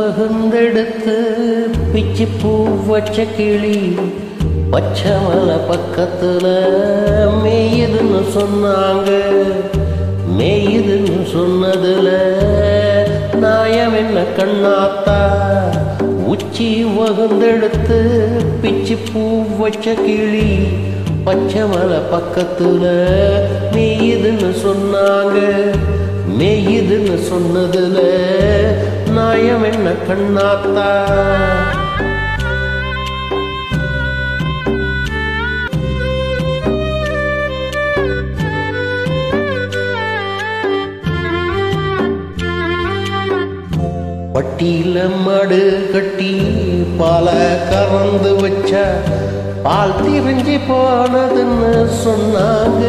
வகுந்தெடுத்து பிச்சு பூ வச்ச கிளி பச்சை மலை பக்கத்துல மேயுதுன்னு சொன்னாங்க மேயுதுன்னு சொன்னதுல நாயம் என்ன கண்ணாத்தா உச்சி வகுந்தெடுத்து பிச்சு பூ வச்ச கிளி பச்சை மலை பக்கத்துல மேயுதுன்னு சொன்னாங்க மேயுதுன்னு சொன்னதுல நாயம் என்ன கண்ணாத்தா பட்டியில மடு கட்டி பால கறந்து வச்ச பால் திரிஞ்சு போனதுன்னு சொன்னாங்க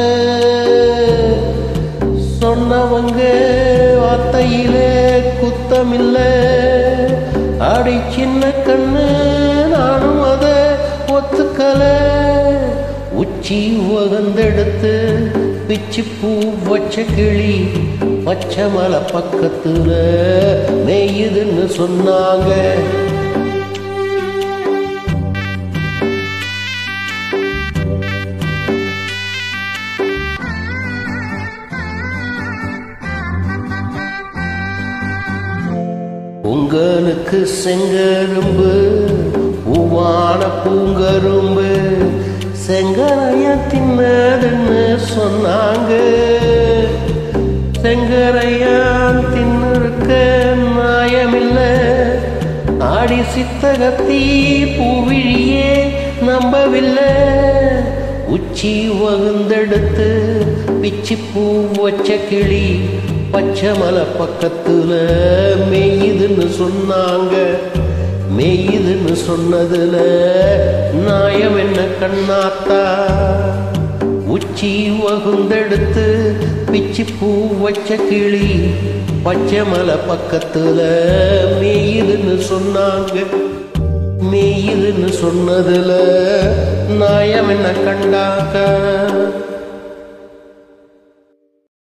சொன்னவங்க வார்த்தையிலே குத்தமில்ல அடி சின்ன கண்ணு நானும் அத ஒத்துக்கல உச்சி உகந்தெடுத்து பிச்சு பூ வச்ச கிளி பச்சை மலை பக்கத்துல மேயுதுன்னு சொன்னாங்க உங்களுக்கு செங்கரும்பு பூவான பூங்கரும்பு செங்கரைய தின்னதுன்னு சொன்னாங்க செங்கரையான் தின்னிருக்க நியாயமில்ல ஆடி சித்தகத்தி பூவிழியே நம்பவில்லை உச்சி வகுந்தெடுத்து பிச்சி பூ வச்ச கிளி பச்சை மலை பக்கத்துல மேயுதுன்னு சொன்னாங்க மேயுதுன்னு சொன்னதுல நாயம் என்ன கண்ணாத்தா உச்சி வகுந்தெடுத்து பிச்சி பூ வச்ச கிளி பச்சை மலை பக்கத்துல மேயுதுன்னு சொன்னாங்க மேயுதுன்னு சொன்னதுல நாயம் என்ன கண்டாக்க